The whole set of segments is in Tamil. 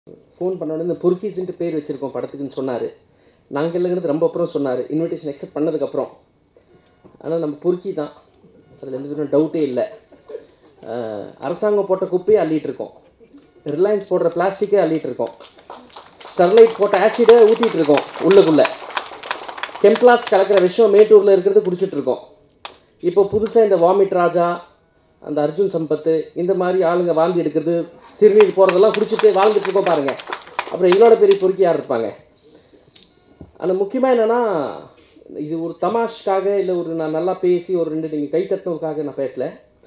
ஃபோன் பண்ணோடனே இந்த பொறுக்கீஸ்ன்ட்டு பேர் வச்சுருக்கோம் படத்துக்குன்னு சொன்னார் நாங்கள் இல்லைங்கிறது ரொம்ப அப்புறம் சொன்னார் இன்விடேஷன் அக்செப்ட் பண்ணதுக்கப்புறம் ஆனால் நம்ம பொறுக்கி தான் அதில் எந்த விதம் டவுட்டே இல்லை அஹ், அரசாங்கம் போட்ட குப்பையே அள்ளிட்டு இருக்கோம் ரிலையன்ஸ் போடுற பிளாஸ்டிக்கே அள்ளிட்டு இருக்கோம் ஸ்டெர்லைட் போட்ட ஆசிடை ஊற்றிட்டு இருக்கோம் உள்ளுக்குள்ளே கெம்ப்ளாஸ் கலக்கிற விஷயம் மேட்டூரில் இருக்கிறது குடிச்சிட்டு இருக்கோம் இப்போ புதுசாக இந்த வாமிட் ராஜா அந்த அர்ஜுன் சம்பத்து இந்த மாதிரி ஆளுங்க வாந்தி எடுக்கிறது சிறுநீர் போகிறதெல்லாம் குடிச்சிட்டு வாழ்ந்துட்டு இருக்கோம் பாருங்கள் அப்புறம் எங்களோட பெரிய பொறுக்கி யார் இருப்பாங்க ஆனால் முக்கியமாக என்னென்னா இது ஒரு தமாஷ்காக இல்லை ஒரு நான் நல்லா பேசி ஒரு ரெண்டு நீங்கள் கை தட்டினதுக்காக நான் பேசல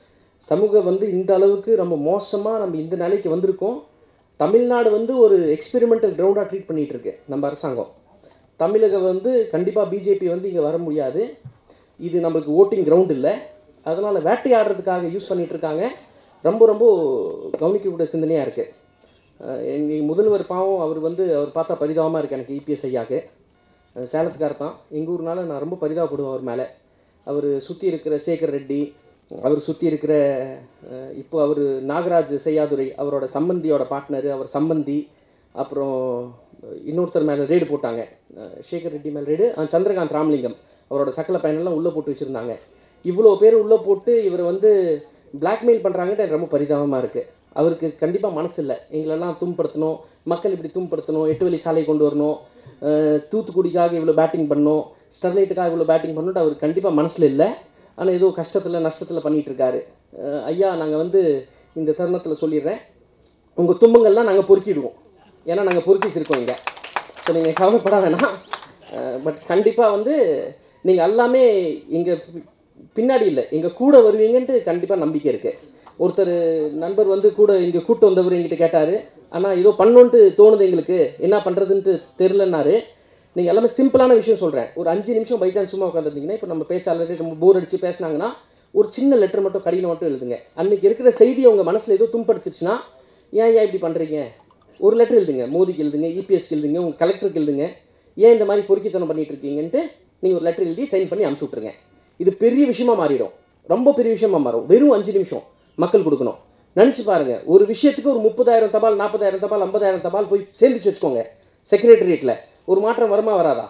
சமூகம் வந்து இந்த அளவுக்கு ரொம்ப மோசமாக நம்ம இந்த நிலைக்கு வந்திருக்கோம் தமிழ்நாடு வந்து ஒரு எக்ஸ்பெரிமெண்டல் கிரவுண்டாக ட்ரீட் பண்ணிகிட்டு இருக்கு நம்ம அரசாங்கம் தமிழகம் வந்து கண்டிப்பாக பிஜேபி வந்து இங்கே வர முடியாது இது நம்மளுக்கு ஓட்டிங் கிரவுண்ட் இல்லை அதனால் வேட்டையாடுறதுக்காக யூஸ் பண்ணிகிட்டு இருக்காங்க ரொம்ப ரொம்ப கவனிக்கக்கூடிய சிந்தனையாக இருக்குது எங்கள் முதல்வர் பாவம் அவர் வந்து அவர் பார்த்தா பரிதாபமாக இருக்குது எனக்கு இபிஎஸ் ஐயாக்கு அஹ் சேலத்துக்காரர் தான் எங்கள் ஊர்னால நான் ரொம்ப பரிதாபப்படுவேன் அவர் மேலே அவர் சுற்றி இருக்கிற சேகர் ரெட்டி அவர் சுற்றி இருக்கிற அஹ், இப்போ அவர் நாகராஜ் செய்யாதுரை அவரோட சம்பந்தியோட பார்ட்னரு அவர் சம்பந்தி அப்புறம் இன்னொருத்தர் மேலே ரேடு போட்டாங்க அஹ், சேகர் ரெட்டி மேலே ரேடு அஹ், சந்திரகாந்த் ராமலிங்கம் அவரோட சக்கல பயனெல்லாம் உள்ளே போட்டு வச்சுருந்தாங்க இவ்வளோ பேர் உள்ளே போட்டு இவரை வந்து பிளாக்மெயில் பண்ணுறாங்கன்ட்டு எனக்கு ரொம்ப பரிதாபமாக இருக்குது அவருக்கு கண்டிப்பாக மனசு இல்லை எங்களெல்லாம் துன்படுத்தணும் மக்கள் இப்படி துன்படுத்தணும் எட்டு வழி சாலை கொண்டு வரணும் அஹ் தூத்துக்குடிக்காக இவ்வளோ பேட்டிங் பண்ணணும் ஸ்டெர்லைட்டுக்காக இவ்வளோ பேட்டிங் பண்ணணுன்ட்டு அவர் கண்டிப்பாக மனசில் இல்லை ஆனால் ஏதோ கஷ்டத்தில் நஷ்டத்தில் பண்ணிகிட்டு இருக்காரு அஹ் ஐயா நாங்கள் வந்து இந்த தருணத்தில் சொல்லிடுறேன் உங்கள் துன்பங்கள்லாம் நாங்கள் பொறுக்கிடுவோம் ஏன்னா நாங்கள் பொறுக்கி இருக்கோம் இங்கே ஸோ நீங்கள் கவலைப்பட வேணாம் பட் கண்டிப்பாக வந்து நீங்கள் எல்லாமே எங்கள் பின்னாடி இல்லை எங்கள் கூட வருவீங்கன்ட்டு கண்டிப்பாக நம்பிக்கை இருக்குது ஒருத்தர் நண்பர் வந்து கூட இங்கே கூட்டு வந்தவர் எங்கிட்ட கேட்டார் ஆனால் ஏதோ பண்ணோன்ட்டு தோணுது எங்களுக்கு என்ன பண்ணுறதுன்ட்டு தெரிலன்னாரு நீங்கள் எல்லாமே சிம்பிளான விஷயம் சொல்கிறேன் ஒரு அஞ்சு நிமிஷம் பை சான்ஸ் சும்மா உட்காந்துருந்தீங்கன்னா இப்போ நம்ம பேச்சாளர் நம்ம போர் அடித்து பேசுனாங்கன்னா ஒரு சின்ன லெட்டர் மட்டும் கடியில் மட்டும் எழுதுங்க அன்றைக்கி இருக்கிற செய்தி உங்கள் மனசில் ஏதோ துன்படுத்துச்சுன்னா ஏன் ஏன் இப்படி பண்ணுறீங்க ஒரு லெட்டர் எழுதுங்க மோதிக்கு எழுதுங்க இபிஎஸ் எழுதுங்க உங்கள் கலெக்டருக்கு எழுதுங்க ஏன் இந்த மாதிரி பொறுக்கித்தனம் பண்ணிட்டு இருக்கீங்கன்ட்டு நீங்கள் ஒரு லெட்டர் எழுதி சைன் பண்ணி அனுப்பிச்சி விட்ருங்க இது பெரிய விஷயமா மாறிடும் ரொம்ப பெரிய விஷயமா மாறும் வெறும் அஞ்சு நிமிஷம் மக்கள் கொடுக்கணும் நினச்சி பாருங்க ஒரு விஷயத்துக்கு ஒரு முப்பதாயிரம் தபால் நாற்பதாயிரம் தபால் ஐம்பதாயிரம் தபால் போய் சேர்ந்துச்சு வச்சுக்கோங்க செக்ரட்டரியேட்டில் ஒரு மாற்றம் வருமா வராதா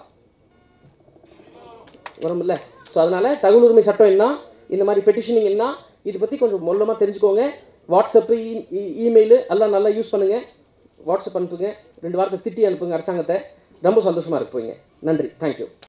வரும்ல ஸோ அதனால் தகவல் உரிமை சட்டம் என்ன இந்த மாதிரி பெட்டிஷனிங் என்ன இதை பற்றி கொஞ்சம் மொல்லமாக தெரிஞ்சுக்கோங்க வாட்ஸ்அப்பு இமெயிலு எல்லாம் நல்லா யூஸ் பண்ணுங்கள் வாட்ஸ்அப் அனுப்புங்க ரெண்டு வாரத்தை திட்டி அனுப்புங்க அரசாங்கத்தை ரொம்ப சந்தோஷமாக இருப்பீங்க நன்றி தேங்க்யூ